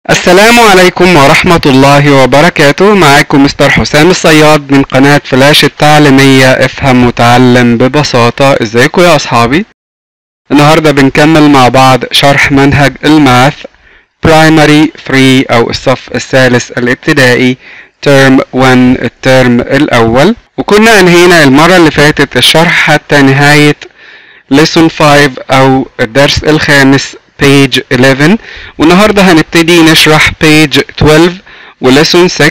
السلام عليكم ورحمة الله وبركاته معاكم مستر حسام الصياد من قناة فلاش التعليمية افهم وتعلم ببساطة ازيكم يا اصحابي النهاردة بنكمل مع بعض شرح منهج الماث برايمري 3 او الصف الثالث الابتدائي ترم 1 الترم الاول وكنا انهينا المرة اللي فاتت الشرح حتى نهاية lesson 5 او الدرس الخامس page 11 والنهارده هنبتدي نشرح page 12 ولسون 6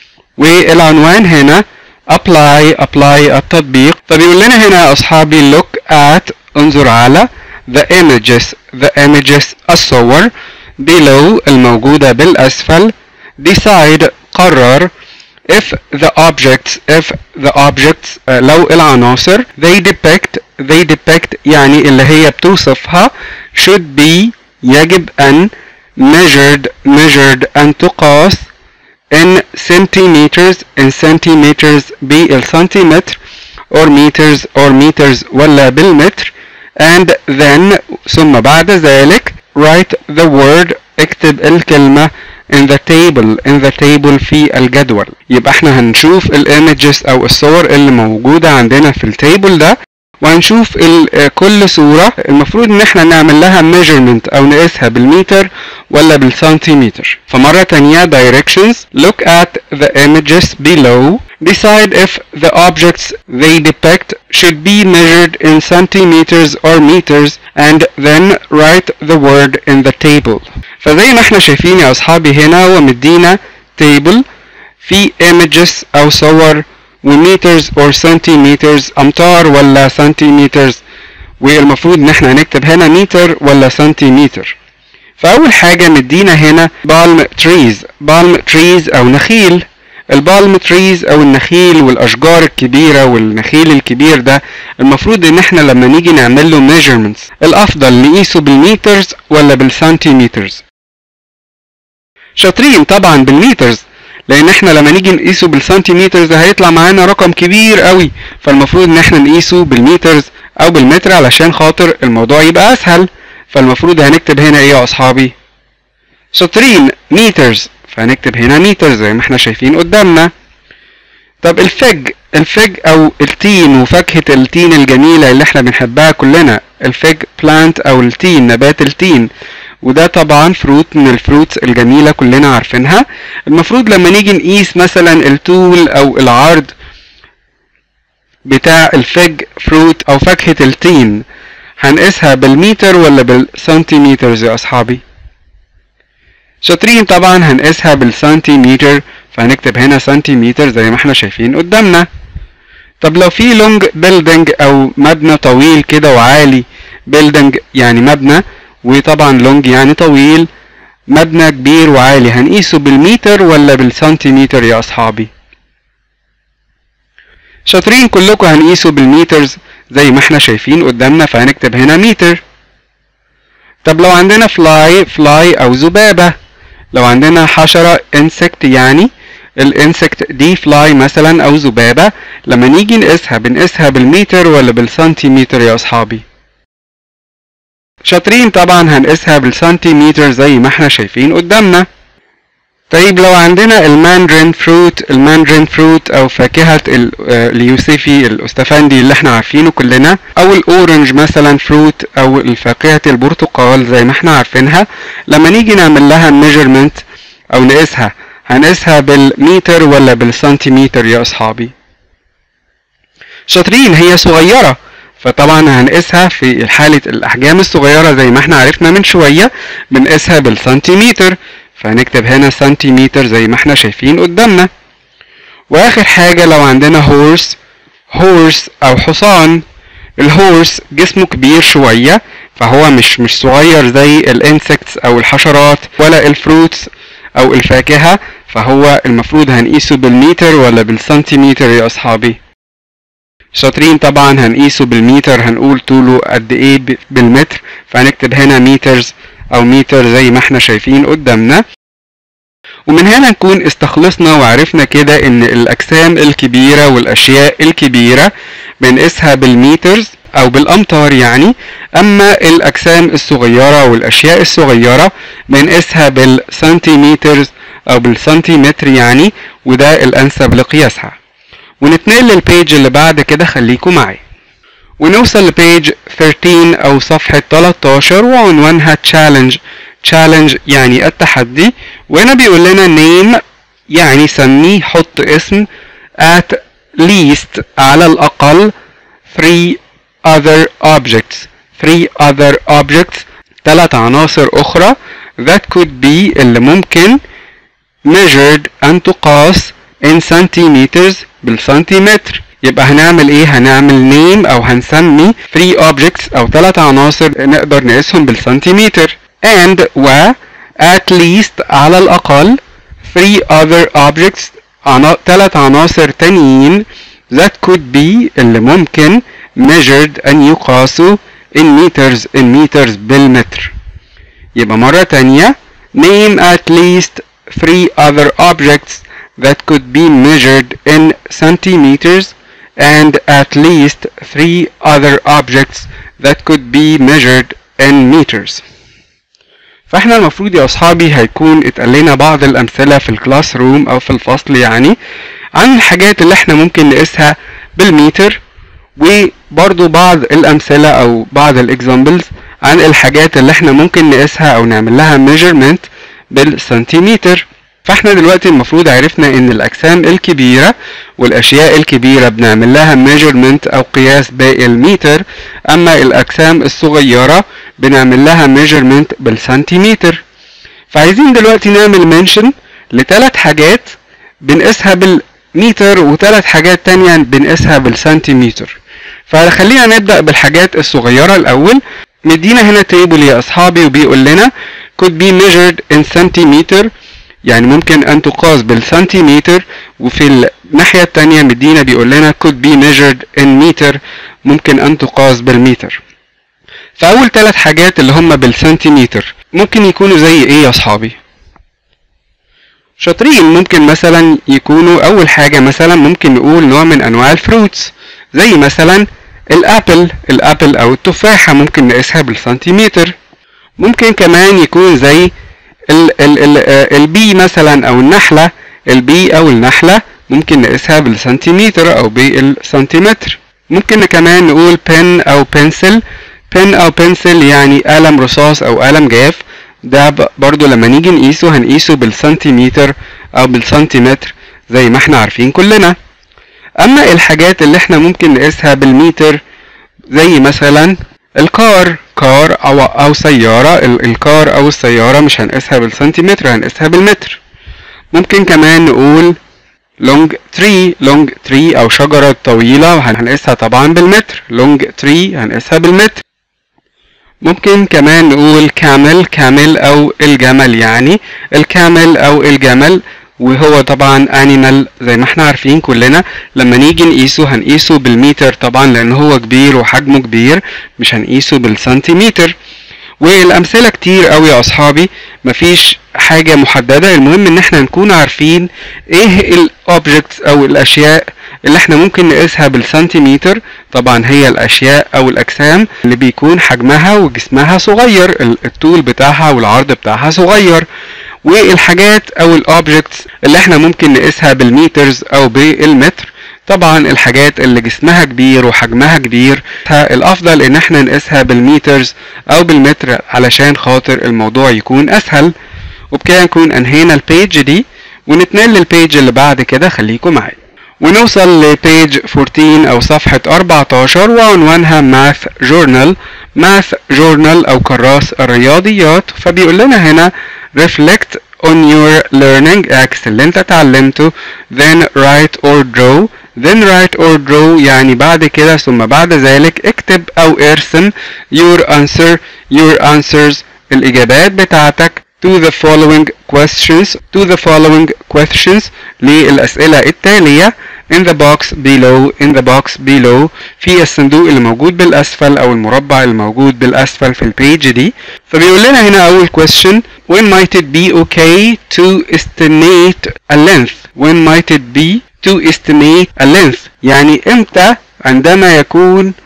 والعنوان هنا apply apply التطبيق فبيقول لنا هنا يا اصحابي look at انظر على the images the images الصور below الموجودة بالاسفل decide قرر if the objects if the objects uh, لو العناصر they depict they depict يعني اللي هي بتوصفها should be يجب أن measured measured أن تقاس in centimeters in centimeters بالسنتيمتر or meters or meters ولا بالمتر and then ثم بعد ذلك write the word اكتب الكلمة in the table in the table في الجدول يبقى احنا هنشوف الايمجز او الصور اللي موجودة عندنا في التيبل ده وهنشوف كل صورة المفروض ان احنا نعمل لها measurement او نقيسها بالمتر ولا بالسنتيمتر فمرة تانية directions look at the images below decide if the objects they depict should be measured in centimeters or meters and then write the word in the table فزي ما احنا شايفين يا اصحابي هنا هو مدينا table في images او صور ومترز اور سنتيمترز امتار ولا سنتيمترز والمفروض ان احنا هنكتب هنا متر ولا سنتيمتر فاول حاجة مدينا هنا بالم تريز بالم تريز او نخيل البالم تريز او النخيل والاشجار الكبيرة والنخيل الكبير ده المفروض ان احنا لما نيجي نعمل له measurements الافضل نقيسه بالمترز ولا بالسنتيمترز شاطرين طبعا بالمترز لان احنا لما نيجي نقيسه بالسنتيمترز هيطلع معانا رقم كبير قوي فالمفروض ان احنا نقيسه بالمترز او بالمتر علشان خاطر الموضوع يبقى اسهل فالمفروض هنكتب هنا ايه يا اصحابي شاطرين مترز فهنكتب هنا متر زي ما احنا شايفين قدامنا طب الفج الفج او التين وفاكهة التين الجميلة اللي احنا بنحبها كلنا الفج بلانت او التين نبات التين وده طبعا فروت من الفروتس الجميلة كلنا عارفينها المفروض لما نيجي نقيس مثلا الطول او العرض بتاع الفج فروت او فاكهة التين هنقيسها بالمتر ولا بالسنتيمترز يا اصحابي شاطرين طبعا هنقيسها بالسنتيمتر فهنكتب هنا سنتيمتر زي ما احنا شايفين قدامنا طب لو في لونج بيلدينج او مبنى طويل كده وعالي بيلدينج يعني مبنى وطبعا لونج يعني طويل مبنى كبير وعالي هنقيسه بالمتر ولا بالسنتيمتر يا اصحابي شاطرين كلكم هنقيسه بالمترز زي ما احنا شايفين قدامنا فهنكتب هنا متر طب لو عندنا فلاي فلاي او ذبابة لو عندنا حشرة انسكت يعني الانسكت دي فلاي مثلا او ذبابة لما نيجي نقيسها بنقيسها بالمتر ولا بالسنتيمتر يا اصحابي شاطرين طبعا هنقيسها بالسنتيمتر زي ما احنا شايفين قدامنا طيب لو عندنا الماندرين فروت الماندرين فروت او فاكهة اليوسفي الاستفندي اللي احنا عارفينه كلنا او الاورنج مثلا فروت او الفاكهة البرتقال زي ما احنا عارفينها لما نيجي نعمل لها ميجرمنت او نقيسها هنقيسها بالمتر ولا بالسنتيمتر يا اصحابي شاطرين هي صغيرة فطبعا هنقيسها في حالة الأحجام الصغيرة زي ما احنا عرفنا من شوية بنقيسها بالسنتيمتر فهنكتب هنا سنتيمتر زي ما احنا شايفين قدامنا وآخر حاجة لو عندنا هورس هورس أو حصان الهورس جسمه كبير شوية فهو مش مش صغير زي الانسكتس أو الحشرات ولا الفروتس أو الفاكهة فهو المفروض هنقيسه بالمتر ولا بالسنتيمتر يا أصحابي شاطرين طبعا هنقيسه بالمتر هنقول طوله قد ايه بالمتر فهنكتب هنا مترز او متر زي ما احنا شايفين قدامنا ومن هنا نكون استخلصنا وعرفنا كده ان الاجسام الكبيرة والاشياء الكبيرة بنقيسها بالمترز او بالامتار يعني اما الاجسام الصغيره والاشياء الصغيره بنقيسها بالسنتيمتر او بالسنتيمتر يعني وده الانسب لقياسها ونتنقل للبيج اللي بعد كده خليكم معايا ونوصل لبيج 13 او صفحة 13 وعنوانها challenge challenge يعني التحدي وهنا بيقول لنا name يعني سمي حط اسم at least على الأقل three other objects three other objects ثلاث عناصر أخرى that could be اللي ممكن measured أن تقاس in centimeters بالسنتيمتر يبقى هنعمل ايه هنعمل name او هنسمي three objects او ثلاث عناصر نقدر نقيسهم بالسنتيمتر and و at least على الأقل three other objects عنا... ثلاث عناصر تانيين that could be اللي ممكن measured أن يقاسوا in meters in meters بالمتر يبقى مرة تانية name at least three other objects that could be measured in centimeters and at least three other objects that could be measured in meters فاحنا المفروض يا اصحابي هيكون اتقال لنا بعض الامثله في الكلاس روم او في الفصل يعني عن الحاجات اللي احنا ممكن نقيسها بالمتر وبرضو بعض الامثله او بعض الاكزامبلز عن الحاجات اللي احنا ممكن نقيسها او نعمل لها ميجرمنت بالسنتيمتر فاحنا دلوقتي المفروض عرفنا ان الاجسام الكبيره والاشياء الكبيره بنعمل لها ميجرمنت او قياس بالمتر اما الاجسام الصغيره بنعمل لها ميجرمنت بالسنتيمتر فعايزين دلوقتي نعمل منشن لثلاث حاجات بنقيسها بالمتر وثلاث حاجات تانية بنقيسها بالسنتيمتر فخلينا نبدأ بالحاجات الصغيرة الأول مدينا هنا تيبل يا أصحابي وبيقول لنا could be measured in centimeter يعني ممكن أن تقاس بالسنتيمتر وفي الناحية التانية مدينا بيقول لنا could be measured in meter ممكن أن تقاس بالمتر فأول ثلاث حاجات اللي هم بالسنتيمتر ممكن يكونوا زي إيه يا أصحابي؟ شاطرين ممكن مثلا يكونوا أول حاجة مثلا ممكن نقول نوع من أنواع الفروتس زي مثلا الأبل الأبل أو التفاحة ممكن نقيسها بالسنتيمتر ممكن كمان يكون زي ال ال ال البي مثلا أو النحلة البي أو النحلة ممكن نقيسها بالسنتيمتر أو بالسنتيمتر ممكن كمان نقول بن أو بنسل بن او بنسل يعني قلم رصاص او قلم جاف ده برضو لما نيجي نقيسه هنقيسه بالسنتيمتر او بالسنتيمتر زي ما احنا عارفين كلنا اما الحاجات اللي احنا ممكن نقيسها بالمتر زي مثلا الكار كار او او سيارة الكار او السيارة مش هنقيسها بالسنتيمتر هنقيسها بالمتر ممكن كمان نقول لونج تري لونج تري او شجرة طويلة هنقيسها طبعا بالمتر لونج تري هنقيسها بالمتر ممكن كمان نقول كامل كامل او الجمل يعني الكامل او الجمل وهو طبعا انيمال زي ما احنا عارفين كلنا لما نيجي نقيسه هنقيسه بالمتر طبعا لان هو كبير وحجمه كبير مش هنقيسه بالسنتيمتر والامثله كتير قوي يا اصحابي مفيش حاجه محدده المهم ان احنا نكون عارفين ايه الاوبجكتس او الاشياء اللي احنا ممكن نقيسها بالسنتيمتر طبعا هي الاشياء او الاجسام اللي بيكون حجمها وجسمها صغير الطول بتاعها والعرض بتاعها صغير والحاجات او الاوبجكتس اللي احنا ممكن نقيسها بالمترز او بالمتر طبعا الحاجات اللي جسمها كبير وحجمها كبير الافضل ان احنا نقيسها بالمترز او بالمتر علشان خاطر الموضوع يكون اسهل وبكده نكون انهينا البيج دي ونتنقل للبيج اللي بعد كده خليكم معايا ونوصل لبيج 14 او صفحة 14 وعنوانها ماث جورنال ماث جورنال او كراس الرياضيات فبيقول لنا هنا reflect on your learning اعكس اللي انت اتعلمته then write or draw then write or draw يعني بعد كده ثم بعد ذلك اكتب او ارسم your answer your answers الاجابات بتاعتك to the following questions to the following questions للأسئلة التالية in the box below in the box below في الصندوق اللي موجود بالأسفل أو المربع الموجود بالأسفل في البيج دي فبيقول لنا هنا أول question when might it be okay to estimate a length when might it be to estimate a length يعني امتى عندما يكون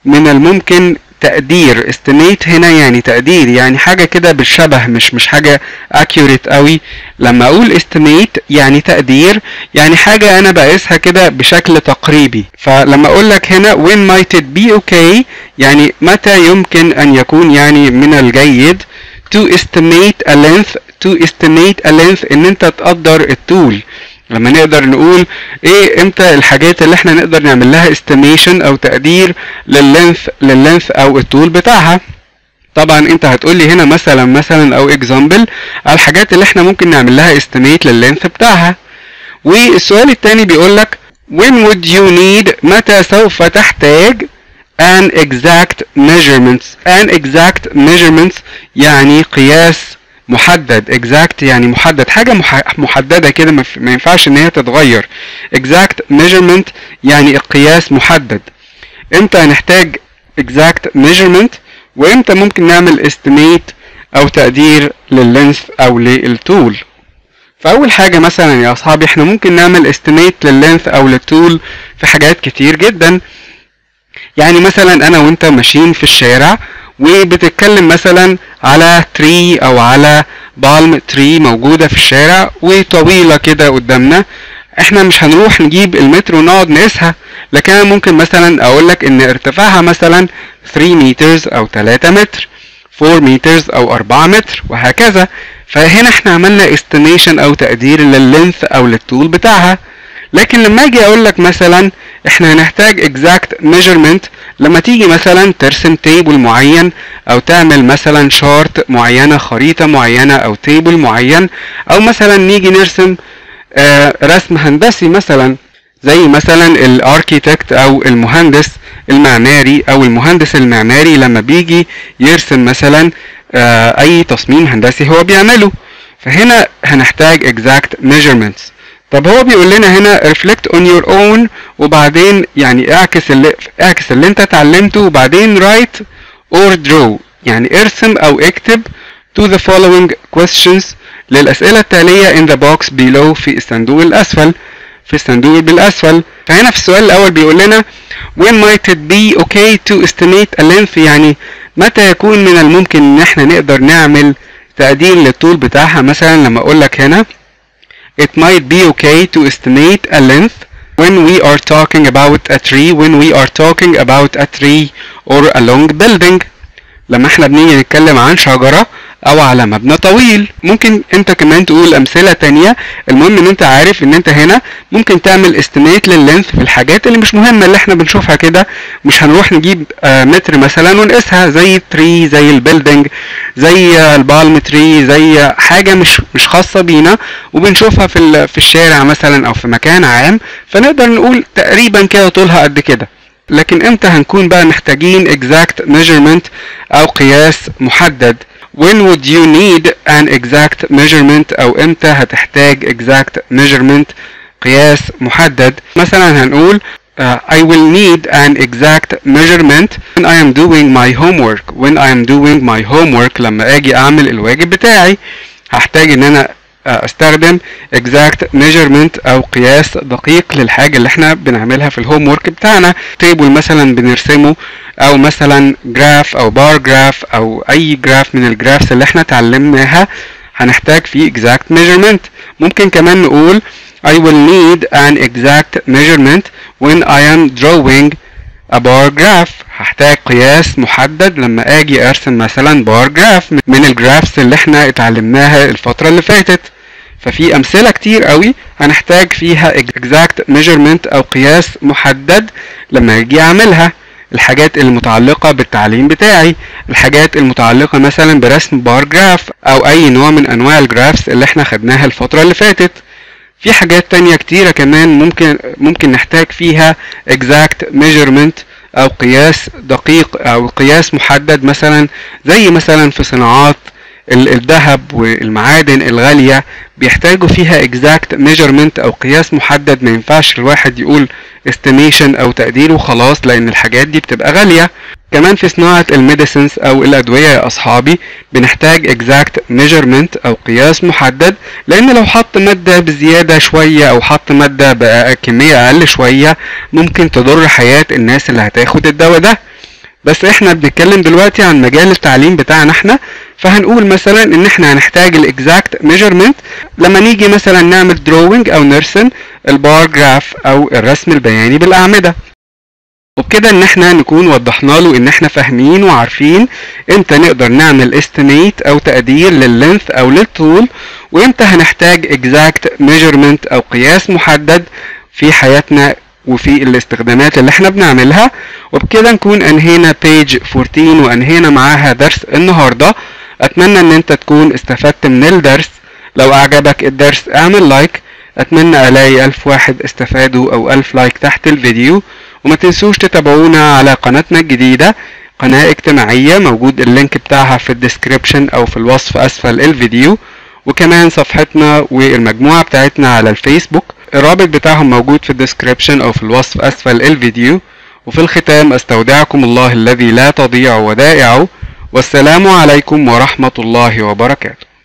من الممكن تقدير estimate هنا يعني تقدير يعني حاجة كده بالشبه مش مش حاجة accurate قوي لما اقول estimate يعني تقدير يعني حاجة انا بقيسها كده بشكل تقريبي فلما اقول لك هنا when might it be okay يعني متى يمكن ان يكون يعني من الجيد to estimate a length to estimate a length ان انت تقدر الطول لما نقدر نقول ايه امتى الحاجات اللي احنا نقدر نعمل لها استيميشن او تقدير لللينث لللينث او الطول بتاعها طبعا انت هتقول لي هنا مثلا مثلا او اكزامبل على الحاجات اللي احنا ممكن نعمل لها استيميت لللينث بتاعها والسؤال التاني بيقول لك when would you need متى سوف تحتاج an exact measurements an exact measurements يعني قياس محدد exact يعني محدد حاجة محددة كده ما ينفعش ان هي تتغير exact measurement يعني القياس محدد امتى هنحتاج exact measurement وامتى ممكن نعمل estimate او تقدير لللينث او للطول فاول حاجة مثلا يا اصحابي احنا ممكن نعمل estimate لللينث او للطول في حاجات كتير جدا يعني مثلا انا وانت ماشيين في الشارع وبتتكلم مثلا على تري او على بالم تري موجودة في الشارع وطويلة كده قدامنا احنا مش هنروح نجيب المتر ونقعد نقيسها لكن انا ممكن مثلا اقول لك ان ارتفاعها مثلا 3 مترز او 3 متر 4 مترز او 4 متر وهكذا فهنا احنا عملنا استيميشن او تقدير لللينث او للطول بتاعها لكن لما اجي اقول لك مثلا احنا هنحتاج exact measurement لما تيجي مثلا ترسم تيبل معين او تعمل مثلا شارت معينة خريطة معينة او تيبل معين او مثلا نيجي نرسم آه رسم هندسي مثلا زي مثلا الاركيتكت او المهندس المعماري او المهندس المعماري لما بيجي يرسم مثلا آه اي تصميم هندسي هو بيعمله فهنا هنحتاج exact measurements طب هو بيقول لنا هنا reflect on your own وبعدين يعني اعكس اللي اعكس اللي انت اتعلمته وبعدين write or draw يعني ارسم او اكتب to the following questions للأسئلة التالية in the box below في الصندوق الأسفل في الصندوق بالأسفل فهنا في السؤال الأول بيقول لنا when might it be okay to estimate a length يعني متى يكون من الممكن ان احنا نقدر نعمل تقدير للطول بتاعها مثلا لما اقول لك هنا it might be okay to estimate a length when we are talking about a tree when we are talking about a tree or a long building لما احنا بنيجي نتكلم عن شجرة او على مبنى طويل ممكن انت كمان تقول امثلة تانية المهم ان انت عارف ان انت هنا ممكن تعمل استيميت لللينث في الحاجات اللي مش مهمة اللي احنا بنشوفها كده مش هنروح نجيب آه متر مثلا ونقيسها زي التري زي البيلدينج زي آه البالم تري زي حاجة مش مش خاصة بينا وبنشوفها في في الشارع مثلا او في مكان عام فنقدر نقول تقريبا كده طولها قد كده لكن امتى هنكون بقى محتاجين exact measurement او قياس محدد when would you need an exact measurement او امتى هتحتاج exact measurement قياس محدد مثلا هنقول uh, I will need an exact measurement when I am doing my homework when I am doing my homework لما اجي اعمل الواجب بتاعي هحتاج ان انا استخدم exact measurement او قياس دقيق للحاجة اللي احنا بنعملها في الهوم ورك بتاعنا تيبل مثلا بنرسمه او مثلا جراف او بار جراف او اي جراف من الجرافس اللي احنا اتعلمناها هنحتاج فيه exact measurement ممكن كمان نقول I will need an exact measurement when I am drawing a bar graph هحتاج قياس محدد لما اجي ارسم مثلا بار جراف من الجرافس اللي احنا اتعلمناها الفترة اللي فاتت ففي امثله كتير قوي هنحتاج فيها exact measurement او قياس محدد لما اجي اعملها الحاجات المتعلقة بالتعليم بتاعي الحاجات المتعلقة مثلا برسم بار جراف او اي نوع من انواع الجرافس اللي احنا خدناها الفترة اللي فاتت في حاجات تانية كتيرة كمان ممكن ممكن نحتاج فيها exact measurement او قياس دقيق او قياس محدد مثلا زي مثلا في صناعات الذهب والمعادن الغالية بيحتاجوا فيها exact measurement او قياس محدد ما ينفعش الواحد يقول estimation او تقدير وخلاص لان الحاجات دي بتبقى غالية كمان في صناعة الميديسنس او الادوية يا اصحابي بنحتاج exact measurement او قياس محدد لان لو حط مادة بزيادة شوية او حط مادة بكمية اقل شوية ممكن تضر حياة الناس اللي هتاخد الدواء ده بس احنا بنتكلم دلوقتي عن مجال التعليم بتاعنا احنا فهنقول مثلا ان احنا هنحتاج الاكزاكت ميجرمنت لما نيجي مثلا نعمل دروينج او نرسم البار جراف او الرسم البياني بالاعمده وبكده ان احنا نكون وضحنا له ان احنا فاهمين وعارفين امتى نقدر نعمل استيميت او تقدير لللينث او للطول وامتى هنحتاج exact measurement او قياس محدد في حياتنا وفي الاستخدامات اللي احنا بنعملها وبكده نكون انهينا page 14 وانهينا معاها درس النهارده اتمنى ان انت تكون استفدت من الدرس لو اعجبك الدرس اعمل لايك اتمنى الاقي الف واحد استفادوا او الف لايك تحت الفيديو وما تنسوش تتابعونا على قناتنا الجديدة قناة اجتماعية موجود اللينك بتاعها في الديسكريبشن او في الوصف اسفل الفيديو وكمان صفحتنا والمجموعة بتاعتنا على الفيسبوك الرابط بتاعهم موجود في الديسكريبشن او في الوصف اسفل الفيديو وفي الختام استودعكم الله الذي لا تضيع ودائعه والسلام عليكم ورحمة الله وبركاته